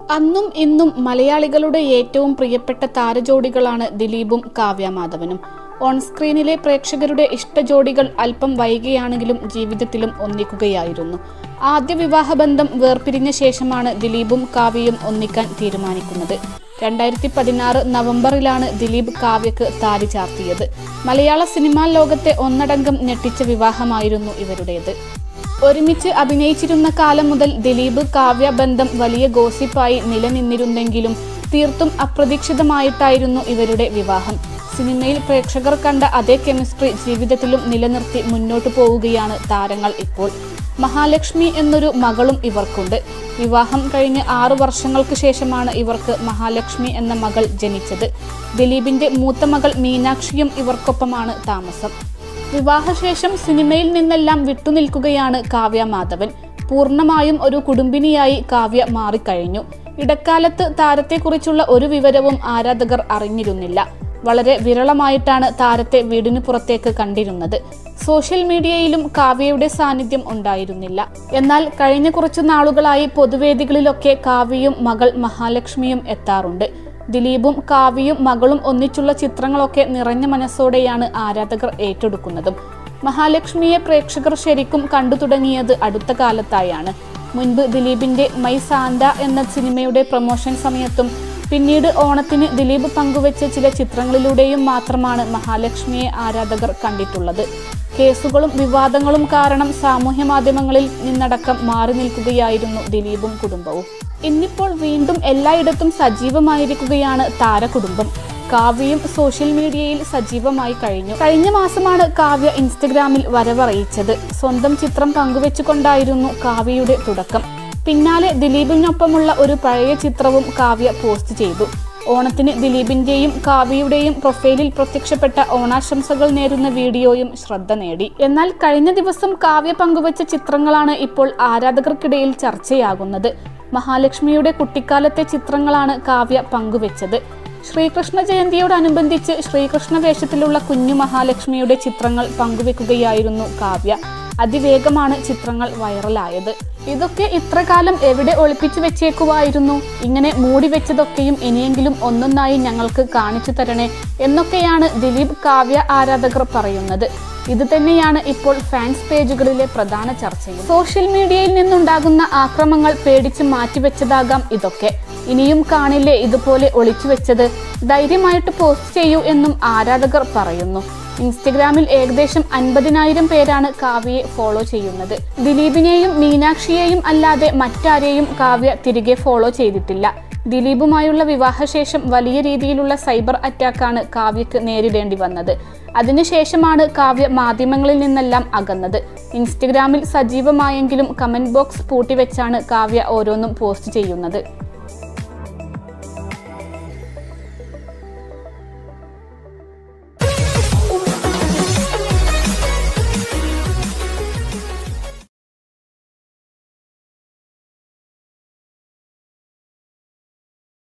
അന്നും ഇന്നും മലയാളികളുടെ ഏറ്റവും പ്രിയപ്പെട്ട താരജോഡികളാണ് ദിലീപും കാവ്യ മാധവനും ഓൺ സ്ക്രീനിലെ പ്രേക്ഷകരുടെ ഇഷ്ടജോഡികൾ അല്പം വൈകിയാണെങ്കിലും ജീവിതത്തിലും ഒന്നിക്കുകയായിരുന്നു ആദ്യ വിവാഹബന്ധം വേർപിരിഞ്ഞ ശേഷമാണ് ദിലീപും കാവ്യയും ഒന്നിക്കാൻ തീരുമാനിക്കുന്നത് രണ്ടായിരത്തി പതിനാറ് നവംബറിലാണ് ദിലീപ് കാവ്യക്ക് താലി ചാർത്തിയത് മലയാള സിനിമാ ലോകത്തെ ഒന്നടങ്കം ഞെട്ടിച്ച വിവാഹമായിരുന്നു ഇവരുടേത് ഒരുമിച്ച് അഭിനയിച്ചിരുന്ന കാലം മുതൽ ദിലീപ് കാവ്യ ബന്ധം വലിയ ഗോസിപ്പായി നിലനിന്നിരുന്നെങ്കിലും തീർത്തും അപ്രതീക്ഷിതമായിട്ടായിരുന്നു ഇവരുടെ വിവാഹം സിനിമയിൽ പ്രേക്ഷകർ കണ്ട അതേ കെമിസ്ട്രി ജീവിതത്തിലും നിലനിർത്തി മുന്നോട്ടു പോവുകയാണ് താരങ്ങൾ ഇപ്പോൾ മഹാലക്ഷ്മി എന്നൊരു മകളും ഇവർക്കുണ്ട് വിവാഹം കഴിഞ്ഞ് ആറു വർഷങ്ങൾക്ക് ശേഷമാണ് ഇവർക്ക് മഹാലക്ഷ്മി എന്ന മകൾ ജനിച്ചത് ദിലീപിന്റെ മൂത്ത മകൾ മീനാക്ഷിയും ഇവർക്കൊപ്പമാണ് താമസം വിവാഹശേഷം സിനിമയിൽ നിന്നെല്ലാം വിട്ടുനിൽക്കുകയാണ് കാവ്യ മാധവൻ പൂർണ്ണമായും ഒരു കുടുംബിനിയായി കാവ്യ മാറിക്കഴിഞ്ഞു ഇടക്കാലത്ത് താരത്തെക്കുറിച്ചുള്ള ഒരു വിവരവും ആരാധകർ അറിഞ്ഞിരുന്നില്ല വളരെ വിരളമായിട്ടാണ് താരത്തെ വീടിന് പുറത്തേക്ക് കണ്ടിരുന്നത് സോഷ്യൽ മീഡിയയിലും കാവ്യയുടെ സാന്നിധ്യം ഉണ്ടായിരുന്നില്ല എന്നാൽ കഴിഞ്ഞ കുറച്ചു നാളുകളായി പൊതുവേദികളിലൊക്കെ കാവ്യയും മകൾ മഹാലക്ഷ്മിയും എത്താറുണ്ട് ദിലീപും കാവ്യയും മകളും ഒന്നിച്ചുള്ള ചിത്രങ്ങളൊക്കെ നിറഞ്ഞ മനസ്സോടെയാണ് ആരാധകർ ഏറ്റെടുക്കുന്നതും മഹാലക്ഷ്മിയെ പ്രേക്ഷകർ ശരിക്കും കണ്ടു തുടങ്ങിയത് അടുത്ത കാലത്തായാണ് മുൻപ് ദിലീപിന്റെ മൈ സാന്ത എന്ന സിനിമയുടെ പ്രൊമോഷൻ സമയത്തും പിന്നീട് ഓണത്തിന് ദിലീപ് പങ്കുവച്ച ചില ചിത്രങ്ങളിലൂടെയും മാത്രമാണ് മഹാലക്ഷ്മിയെ ആരാധകർ കണ്ടിട്ടുള്ളത് കേസുകളും വിവാദങ്ങളും കാരണം സാമൂഹ്യ മാധ്യമങ്ങളിൽ നിന്നടക്കം മാറി നിൽക്കുകയായിരുന്നു ദിലീപും കുടുംബവും ഇന്നിപ്പോൾ വീണ്ടും എല്ലായിടത്തും സജീവമായിരിക്കുകയാണ് താരകുടുംബം കാവ്യയും സോഷ്യൽ മീഡിയയിൽ സജീവമായി കഴിഞ്ഞു കഴിഞ്ഞ മാസമാണ് കാവ്യ ഇൻസ്റ്റഗ്രാമിൽ വരവറിയിച്ചത് സ്വന്തം ചിത്രം പങ്കുവെച്ചുകൊണ്ടായിരുന്നു കാവ്യയുടെ തുടക്കം പിന്നാലെ ദിലീപിനൊപ്പമുള്ള ഒരു പഴയ ചിത്രവും കാവ്യ പോസ്റ്റ് ചെയ്തു ഓണത്തിന് ദിലീപിന്റെയും കാവ്യയുടെയും പ്രൊഫൈലിൽ പ്രത്യക്ഷപ്പെട്ട ഓണാശംസകൾ നേരുന്ന വീഡിയോയും ശ്രദ്ധ നേടി എന്നാൽ കഴിഞ്ഞ ദിവസം കാവ്യ പങ്കുവച്ച ചിത്രങ്ങളാണ് ഇപ്പോൾ ആരാധകർക്കിടയിൽ ചർച്ചയാകുന്നത് മഹാലക്ഷ്മിയുടെ കുട്ടിക്കാലത്തെ ചിത്രങ്ങളാണ് കാവ്യ പങ്കുവച്ചത് ശ്രീകൃഷ്ണ ജയന്തിയോടനുബന്ധിച്ച് ശ്രീകൃഷ്ണ വേഷത്തിലുള്ള കുഞ്ഞു മഹാലക്ഷ്മിയുടെ ചിത്രങ്ങൾ പങ്കുവെക്കുകയായിരുന്നു കാവ്യ അതിവേഗമാണ് ചിത്രങ്ങൾ വൈറലായത് ഇതൊക്കെ ഇത്ര കാലം എവിടെ ഒളിപ്പിച്ചു വെച്ചേക്കുവായിരുന്നു ഇങ്ങനെ മൂടി വെച്ചതൊക്കെയും ഇനിയെങ്കിലും ഒന്നൊന്നായി ഞങ്ങൾക്ക് കാണിച്ചു തരണേ എന്നൊക്കെയാണ് ദിലീപ് കാവ്യ ആരാധകർ പറയുന്നത് ഇത് തന്നെയാണ് ഇപ്പോൾ ഫാൻസ് പേജുകളിലെ പ്രധാന ചർച്ചയും സോഷ്യൽ മീഡിയയിൽ നിന്നുണ്ടാകുന്ന ആക്രമങ്ങൾ പേടിച്ച് മാറ്റിവെച്ചതാകാം ഇതൊക്കെ ഇനിയും കാണില്ലേ ഇതുപോലെ ഒളിച്ചു വെച്ചത് ധൈര്യമായിട്ട് പോസ്റ്റ് ചെയ്യൂ എന്നും ആരാധകർ പറയുന്നു ഇൻസ്റ്റഗ്രാമിൽ ഏകദേശം അൻപതിനായിരം പേരാണ് കാവ്യയെ ഫോളോ ചെയ്യുന്നത് ദിലീപിനെയും മീനാക്ഷിയെയും അല്ലാതെ മറ്റാരെയും കാവ്യ തിരികെ ഫോളോ ചെയ്തിട്ടില്ല ദിലീപുമായുള്ള വിവാഹശേഷം വലിയ രീതിയിലുള്ള സൈബർ അറ്റാക്കാണ് കാവ്യക്ക് നേരിടേണ്ടി വന്നത് അതിനുശേഷമാണ് കാവ്യ മാധ്യമങ്ങളിൽ നിന്നെല്ലാം അകന്നത് ഇൻസ്റ്റഗ്രാമിൽ സജീവമായെങ്കിലും കമന്റ് ബോക്സ് പൂട്ടിവെച്ചാണ് കാവ്യ ഓരോന്നും പോസ്റ്റ് ചെയ്യുന്നത്